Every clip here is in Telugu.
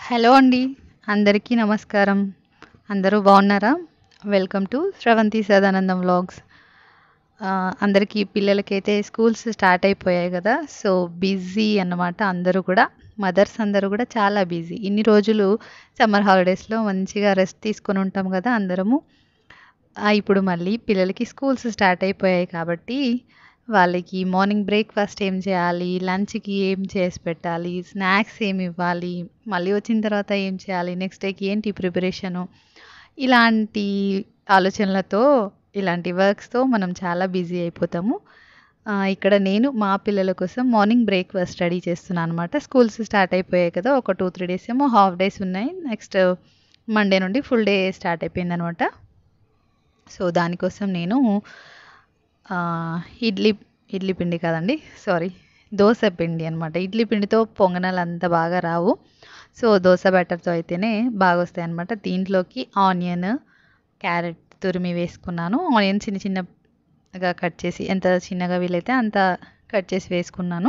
హలో అండి అందరికీ నమస్కారం అందరూ బాగున్నారా welcome to Sravanthi Sadanandam vlogs అందరికీ పిల్లలకైతే స్కూల్స్ స్టార్ట్ అయిపోయాయి కదా సో బిజీ అన్నమాట అందరూ కూడా మదర్స్ అందరూ కూడా చాలా బిజీ ఇన్ని రోజులు సమ్మర్ హాలిడేస్లో మంచిగా రెస్ట్ తీసుకొని ఉంటాం కదా అందరము ఆ, ఇప్పుడు మళ్ళీ పిల్లలకి స్కూల్స్ స్టార్ట్ అయిపోయాయి కాబట్టి వాళ్ళకి మార్నింగ్ బ్రేక్ఫాస్ట్ ఏం చేయాలి లంచ్కి ఏం చేసి పెట్టాలి స్నాక్స్ ఏమి ఇవ్వాలి మళ్ళీ వచ్చిన తర్వాత ఏం చేయాలి నెక్స్ట్ డేకి ఏంటి ప్రిపరేషను ఇలాంటి ఆలోచనలతో ఇలాంటి వర్క్స్తో మనం చాలా బిజీ అయిపోతాము ఆ, ఇక్కడ నేను మా పిల్లల కోసం మార్నింగ్ బ్రేక్ఫాస్ట్ రెడీ చేస్తున్నాను అనమాట స్కూల్స్ స్టార్ట్ అయిపోయాయి కదా ఒక టూ త్రీ డేస్ ఏమో హాఫ్ డేస్ ఉన్నాయి నెక్స్ట్ మండే నుండి ఫుల్ డే స్టార్ట్ అయిపోయింది అనమాట సో దానికోసం నేను ఆ, ఇడ్లీ ఇడ్లీ పిండి కాదండి సారీ దోశ పిండి అనమాట ఇడ్లీ పిండితో పొంగనాలు అంత బాగా రావు సో దోశ బ్యాటర్తో అయితేనే బాగా వస్తాయి అనమాట దీంట్లోకి ఆనియన్ క్యారెట్ తురిమి వేసుకున్నాను ఆనియన్ చిన్న చిన్నగా కట్ చేసి ఎంత చిన్నగా వీలైతే అంత కట్ చేసి వేసుకున్నాను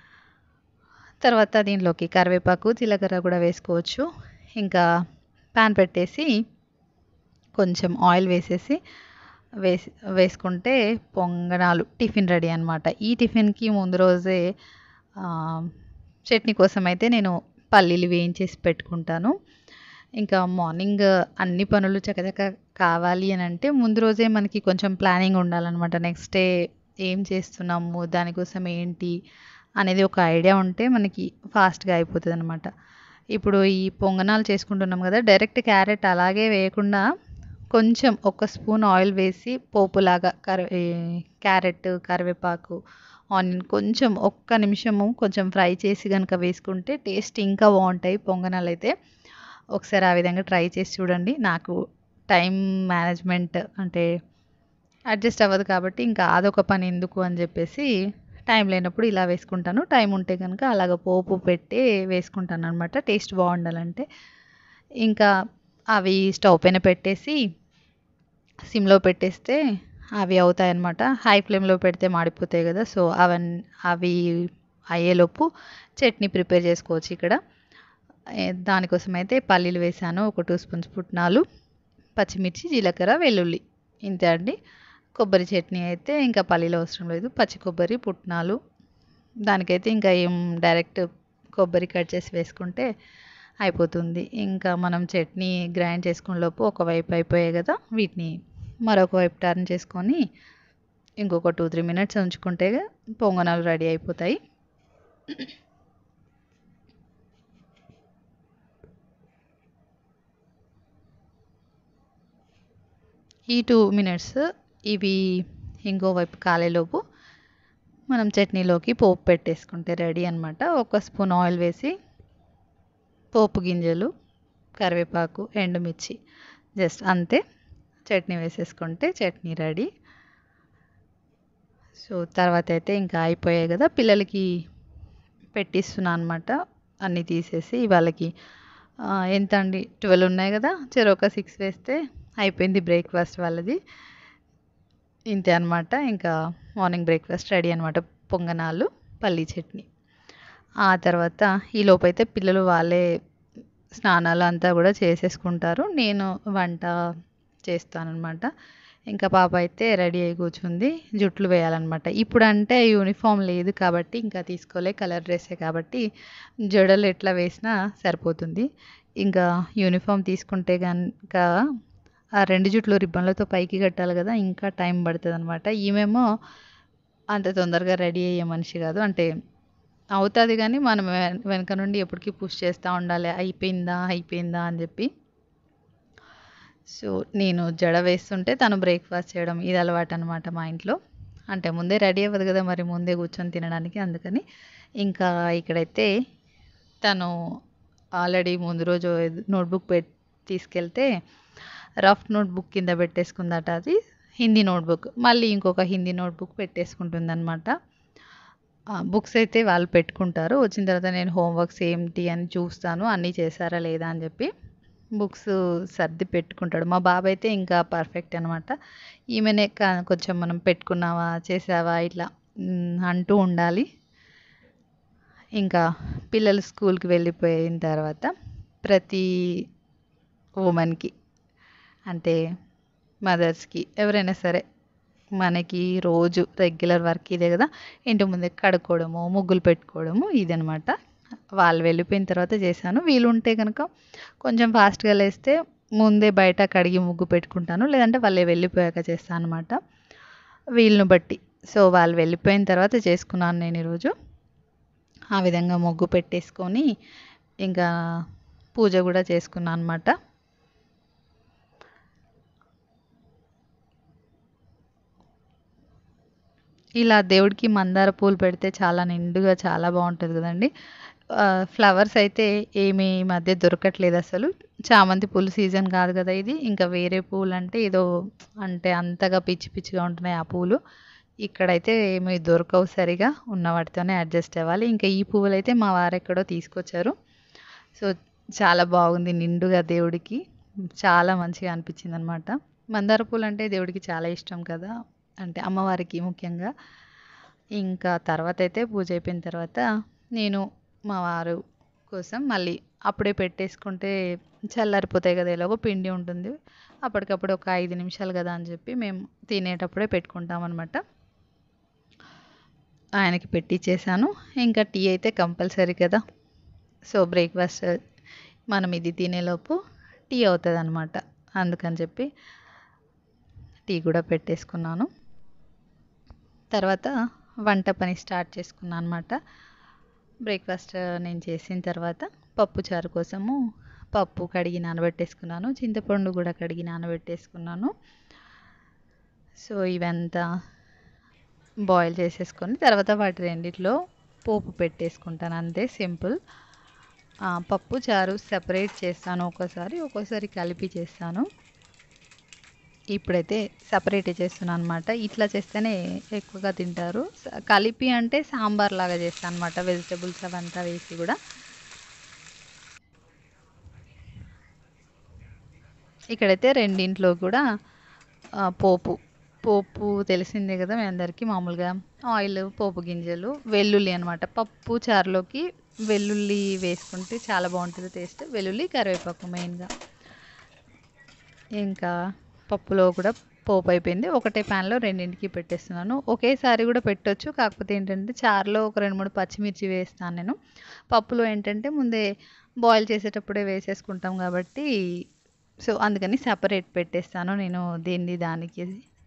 తర్వాత దీంట్లోకి కరివేపాకు జీలకర్ర కూడా వేసుకోవచ్చు ఇంకా ప్యాన్ పెట్టేసి కొంచెం ఆయిల్ వేసేసి వేసి వేసుకుంటే పొంగనాలు టిఫిన్ రెడీ అనమాట ఈ టిఫిన్కి ముందు రోజే ఆ, చట్నీ కోసం అయితే నేను పల్లీలు వేయించేసి పెట్టుకుంటాను ఇంకా మార్నింగ్ అన్ని పనులు చకచక కావాలి అని అంటే ముందు రోజే మనకి కొంచెం ప్లానింగ్ ఉండాలన్నమాట నెక్స్ట్ డే ఏం చేస్తున్నాము దానికోసం ఏంటి అనేది ఒక ఐడియా ఉంటే మనకి ఫాస్ట్గా అయిపోతుంది అనమాట ఇప్పుడు ఈ పొంగనాలు చేసుకుంటున్నాం కదా డైరెక్ట్ క్యారెట్ అలాగే వేయకుండా కొంచెం ఒక స్పూన్ ఆయిల్ వేసి పోపులాగా కరి ఏ, క్యారెట్ కరివేపాకు ఆనియన్ కొంచెం ఒక్క నిమిషము కొంచెం ఫ్రై చేసి కనుక వేసుకుంటే టేస్ట్ ఇంకా బాగుంటాయి పొంగనాలు అయితే ఒకసారి ఆ విధంగా ట్రై చేసి చూడండి నాకు టైం మేనేజ్మెంట్ అంటే అడ్జస్ట్ అవ్వదు కాబట్టి ఇంకా అదొక పని ఎందుకు అని చెప్పేసి టైం లేనప్పుడు ఇలా వేసుకుంటాను టైం ఉంటే కనుక అలాగ పోపు పెట్టి వేసుకుంటాను అనమాట టేస్ట్ బాగుండాలంటే ఇంకా అవి స్టవ్ పైన పెట్టేసి సిమ్లో పెట్టేస్తే అవి అవుతాయి అన్నమాట హై ఫ్లేమ్లో పెడితే మాడిపోతాయి కదా సో అవన్ అవి అయ్యేలోపు చట్నీ ప్రిపేర్ చేసుకోవచ్చు ఇక్కడ ఏ, దానికోసం అయితే పల్లీలు వేసాను ఒక టూ స్పూన్స్ పుట్నాలు పచ్చిమిర్చి జీలకర్ర వెల్లుల్లి ఇంతే అండి కొబ్బరి చట్నీ అయితే ఇంకా పల్లీలు అవసరం లేదు పచ్చి కొబ్బరి పుట్నాలు దానికైతే ఇంకా ఏం డైరెక్ట్ కొబ్బరి కట్ చేసి వేసుకుంటే అయిపోతుంది ఇంకా మనం చట్నీ గ్రైండ్ చేసుకునే లోపు ఒకవైపు అయిపోయాయి కదా వీటిని మరొక వైపు టర్న్ చేసుకొని ఇంకొక టూ త్రీ మినిట్స్ ఉంచుకుంటే పొంగనాలు రెడీ అయిపోతాయి ఈ టూ మినిట్స్ ఇవి ఇంకోవైపు కాలేలోపు మనం చట్నీలోకి పోపు పెట్టేసుకుంటే రెడీ అనమాట ఒక స్పూన్ ఆయిల్ వేసి పోపు గింజలు కరివేపాకు ఎండుమిర్చి జస్ట్ అంతే చట్నీ వేసేసుకుంటే చట్నీ రెడీ సో తర్వాత అయితే ఇంకా అయిపోయాయి కదా పిల్లలకి పెట్టిస్తున్నాను అనమాట అన్నీ తీసేసి వాళ్ళకి ఆ, ఎంత అండి ట్వెల్వ్ ఉన్నాయి కదా చెరొక సిక్స్ వేస్తే అయిపోయింది బ్రేక్ఫాస్ట్ వాళ్ళది ఇంతే అనమాట ఇంకా మార్నింగ్ బ్రేక్ఫాస్ట్ రెడీ అనమాట పొంగనాలు పల్లీ చట్నీ ఆ తర్వాత ఈ లోపైతే పిల్లలు వాళ్ళే స్నానాలు అంతా కూడా చేసేసుకుంటారు నేను వంట చేస్తానన్నమాట ఇంకా పాప అయితే రెడీ అయి కూర్చుంది జుట్లు వేయాలన్నమాట ఇప్పుడు అంటే యూనిఫామ్ లేదు కాబట్టి ఇంకా తీసుకోలే కలర్ డ్రెస్సే కాబట్టి జడలు ఎట్లా వేసినా సరిపోతుంది ఇంకా యూనిఫామ్ తీసుకుంటే కనుక ఆ రెండు జుట్లు రిబ్బన్లతో పైకి కట్టాలి కదా ఇంకా టైం పడుతుంది అనమాట ఈమెమో అంత తొందరగా రెడీ అయ్యే మనిషి కాదు అంటే అవుతుంది కానీ మనం వె- వెనక నుండి ఎప్పటికీ పుష్ చేస్తూ ఉండాలి అయిపోయిందా అయిపోయిందా అని చెప్పి సో నేను జడ వేస్తుంటే తను బ్రేక్ఫాస్ట్ చేయడం ఇది అలవాటు అనమాట మా ఇంట్లో అంటే ముందే రెడీ అవ్వదు కదా మరి ముందే కూర్చొని తినడానికి అందుకని ఇంకా ఇక్కడైతే తను ఆల్రెడీ ముందు రోజు నోట్బుక్ పెట్ తీసుకెళ్తే రఫ్ నోట్బుక్ కింద పెట్టేసుకుందట అది హిందీ నోట్బుక్ మళ్ళీ ఇంకొక హిందీ నోట్బుక్ పెట్టేసుకుంటుందన్నమాట బుక్స్ అయితే వాళ్ళు పెట్టుకుంటారు వచ్చిన తర్వాత నేను హోంవర్క్స్ ఏంటి అని చూస్తాను అన్నీ చేశారా లేదా అని చెప్పి బుక్స్ సర్ది పెట్టుకుంటాడు మా బాబు అయితే ఇంకా పర్ఫెక్ట్ అనమాట ఈమెనే కా- కొంచెం మనం పెట్టుకున్నావా చేసావా ఇట్లా మ్, అంటూ ఉండాలి ఇంకా పిల్లలు స్కూల్కి వెళ్ళిపోయిన తర్వాత ప్రతి ఉమెన్కి అంటే మదర్స్కి ఎవరైనా సరే మనకి రోజు రెగ్యులర్ వర్క్ ఇదే కదా ఇంటి ముందే కడుక్కోవడము ముగ్గులు పెట్టుకోవడము ఇదనమాట వాళ్ళు వెళ్ళిపోయిన తర్వాత చేశాను వీలుంటే కనుక కొంచెం ఫాస్ట్గా లేస్తే ముందే బయట కడిగి ముగ్గు పెట్టుకుంటాను లేదంటే వాళ్ళే వెళ్ళిపోయాక చేస్తాను అనమాట వీళ్ళని బట్టి సో వాళ్ళు వెళ్ళిపోయిన తర్వాత చేసుకున్నాను నేను ఈరోజు ఆ విధంగా ముగ్గు పెట్టేసుకొని ఇంకా పూజ కూడా చేసుకున్నాను అనమాట ఇలా దేవుడికి మందార పూలు పెడితే చాలా నిండుగా చాలా బాగుంటుంది కదండి ఫ్లవర్స్ అయితే ఏమి ఈ మధ్య దొరకట్లేదు అసలు చామంతి పూలు సీజన్ కాదు కదా ఇది ఇంకా వేరే పూలు అంటే ఏదో అంటే అంతగా పిచ్చి పిచ్చిగా ఉంటున్నాయి ఆ పూలు ఇక్కడైతే ఏమి దొరకవు సరిగా ఉన్న వాటితోనే అడ్జస్ట్ అవ్వాలి ఇంకా ఈ పువ్వులు అయితే మా వారు ఎక్కడో తీసుకొచ్చారు సో చాలా బాగుంది నిండుగా దేవుడికి చాలా మంచిగా అనిపించింది అనమాట మందార పూలు అంటే దేవుడికి చాలా ఇష్టం కదా అంటే అమ్మవారికి ముఖ్యంగా ఇంకా తర్వాత అయితే పూజ అయిపోయిన తర్వాత నేను మా వారు కోసం మళ్ళీ అప్పుడే పెట్టేసుకుంటే చల్లారిపోతాయి కదా ఎలాగో పిండి ఉంటుంది అప్పటికప్పుడు ఒక ఐదు నిమిషాలు కదా అని చెప్పి మేము తినేటప్పుడే పెట్టుకుంటాం అనమాట ఆయనకి పెట్టించేసాను ఇంకా టీ అయితే కంపల్సరీ కదా సో బ్రేక్ఫాస్ట్ మనం ఇది తినేలోపు టీ అవుతుంది అనమాట అందుకని చెప్పి టీ కూడా పెట్టేసుకున్నాను తర్వాత వంట పని స్టార్ట్ చేసుకున్నాను అనమాట బ్రేక్ఫాస్ట్ నేను చేసిన తర్వాత పప్పు చారు కోసము పప్పు కడిగి నానబెట్టేసుకున్నాను చింతపండు కూడా కడిగి నానబెట్టేసుకున్నాను సో ఇవంతా బాయిల్ చేసేసుకొని తర్వాత వాటి రెండిట్లో పోపు పెట్టేసుకుంటాను అంతే సింపుల్ పప్పు చారు సెపరేట్ చేస్తాను ఒక్కోసారి ఒక్కోసారి కలిపి చేస్తాను ఇప్పుడైతే సపరేట్ చేస్తున్నాను అనమాట ఇట్లా చేస్తేనే ఎక్కువగా తింటారు కలిపి అంటే సాంబార్ లాగా చేస్తాను అనమాట వెజిటబుల్స్ అవంతా వేసి కూడా ఇక్కడైతే రెండింట్లో కూడా పోపు పోపు తెలిసిందే కదా మీ అందరికీ మామూలుగా ఆయిల్ పోపు గింజలు వెల్లుల్లి అనమాట పప్పు చారులోకి వెల్లుల్లి వేసుకుంటే చాలా బాగుంటుంది టేస్ట్ వెల్లుల్లి కరివేపాకు మెయిన్గా ఇంకా పప్పులో కూడా పోపు అయిపోయింది ఒకటే ప్యాన్లో రెండింటికి పెట్టేస్తున్నాను ఒకేసారి కూడా పెట్టొచ్చు కాకపోతే ఏంటంటే చారులో ఒక రెండు మూడు పచ్చిమిర్చి వేస్తాను నేను పప్పులో ఏంటంటే ముందే బాయిల్ చేసేటప్పుడే వేసేసుకుంటాం కాబట్టి సో అందుకని సపరేట్ పెట్టేస్తాను నేను దీన్ని దానికి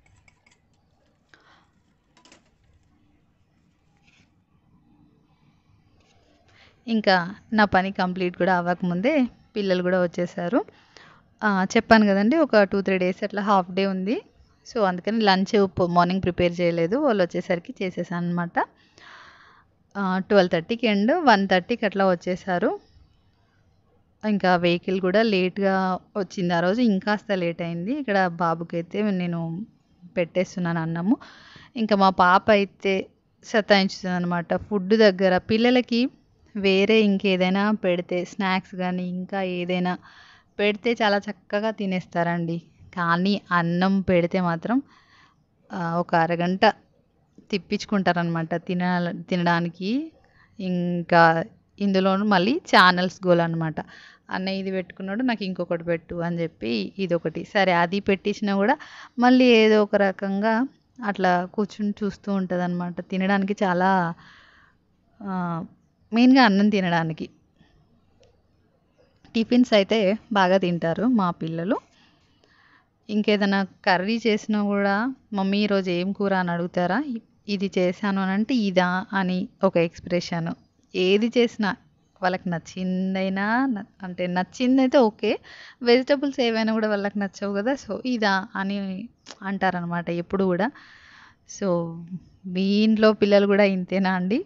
ఇంకా నా పని కంప్లీట్ కూడా అవ్వకముందే పిల్లలు కూడా వచ్చేసారు చెప్పాను కదండి ఒక టూ త్రీ డేస్ అట్లా హాఫ్ డే ఉంది సో అందుకని లంచ్ మార్నింగ్ ప్రిపేర్ చేయలేదు వాళ్ళు వచ్చేసరికి చేసేసాను అనమాట ట్వెల్వ్ థర్టీకి అండ్ వన్ థర్టీకి అట్లా వచ్చేసారు ఇంకా వెహికల్ కూడా లేట్గా వచ్చింది ఆ రోజు ఇంకాస్త లేట్ అయింది ఇక్కడ బాబుకి అయితే నేను పెట్టేస్తున్నాను అన్నము ఇంకా మా పాప అయితే సతాయించుతుంది అనమాట ఫుడ్ దగ్గర పిల్లలకి వేరే ఇంకేదైనా పెడితే స్నాక్స్ కానీ ఇంకా ఏదైనా పెడితే చాలా చక్కగా తినేస్తారండి కానీ అన్నం పెడితే మాత్రం ఒక అరగంట తిప్పించుకుంటారనమాట తిన తినడానికి ఇంకా ఇందులోనూ మళ్ళీ ఛానల్స్ గోల్ అనమాట అన్నయ్య ఇది పెట్టుకున్నాడు నాకు ఇంకొకటి పెట్టు అని చెప్పి ఇది ఒకటి సరే అది పెట్టించినా కూడా మళ్ళీ ఏదో ఒక రకంగా అట్లా కూర్చుని చూస్తూ ఉంటుంది అనమాట తినడానికి చాలా మెయిన్గా అన్నం తినడానికి టిఫిన్స్ అయితే బాగా తింటారు మా పిల్లలు ఇంకేదైనా కర్రీ చేసినా కూడా మమ్మీ ఈరోజు ఏం కూర అని అడుగుతారా ఇది చేశాను అని అంటే ఇదా అని ఒక ఎక్స్ప్రెషన్ ఏది చేసినా వాళ్ళకి నచ్చిందైనా అంటే నచ్చిందైతే ఓకే వెజిటబుల్స్ ఏవైనా కూడా వాళ్ళకి నచ్చవు కదా సో ఇదా అని అంటారనమాట ఎప్పుడు కూడా సో మీ ఇంట్లో పిల్లలు కూడా ఇంతేనా అండి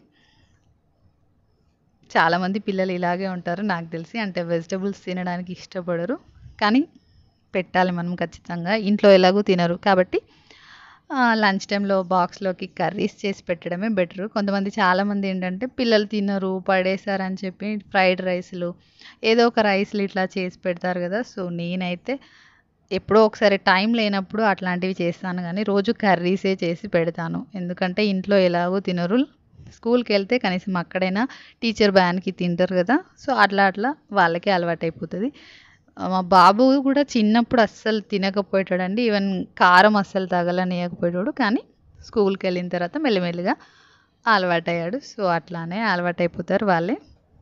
చాలామంది పిల్లలు ఇలాగే ఉంటారు నాకు తెలిసి అంటే వెజిటబుల్స్ తినడానికి ఇష్టపడరు కానీ పెట్టాలి మనం ఖచ్చితంగా ఇంట్లో ఎలాగో తినరు కాబట్టి లంచ్ టైంలో బాక్స్లోకి కర్రీస్ చేసి పెట్టడమే బెటరు కొంతమంది చాలామంది ఏంటంటే పిల్లలు తినరు పడేశారని చెప్పి ఫ్రైడ్ రైస్లు ఏదో ఒక రైస్లు ఇట్లా చేసి పెడతారు కదా సో నేనైతే ఎప్పుడో ఒకసారి టైం లేనప్పుడు అట్లాంటివి చేస్తాను కానీ రోజు కర్రీసే చేసి పెడతాను ఎందుకంటే ఇంట్లో ఎలాగో తినరు స్కూల్కి వెళ్తే కనీసం అక్కడైనా టీచర్ భయానికి తింటారు కదా సో అట్లా అట్లా వాళ్ళకే అలవాటు అయిపోతుంది మా బాబు కూడా చిన్నప్పుడు అస్సలు తినకపోయేటాడండి ఈవెన్ కారం అస్సలు తగలనియకపోయేటాడు కానీ స్కూల్కి వెళ్ళిన తర్వాత మెల్లిమెల్లిగా అలవాటయ్యాడు సో అట్లానే అలవాటు అయిపోతారు వాళ్ళే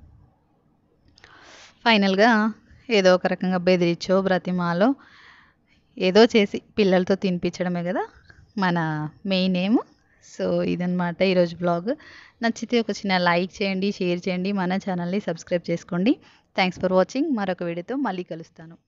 ఫైనల్గా ఏదో ఒక రకంగా బెదిరించో బ్రతిమాలో ఏదో చేసి పిల్లలతో తినిపించడమే కదా మన మెయిన్ ఏమ్ సో ఇదనమాట ఈరోజు బ్లాగ్ నచ్చితే ఒక చిన్న లైక్ చేయండి షేర్ చేయండి మన ఛానల్ని సబ్స్క్రైబ్ చేసుకోండి థ్యాంక్స్ ఫర్ వాచింగ్ మరొక వీడియోతో మళ్ళీ కలుస్తాను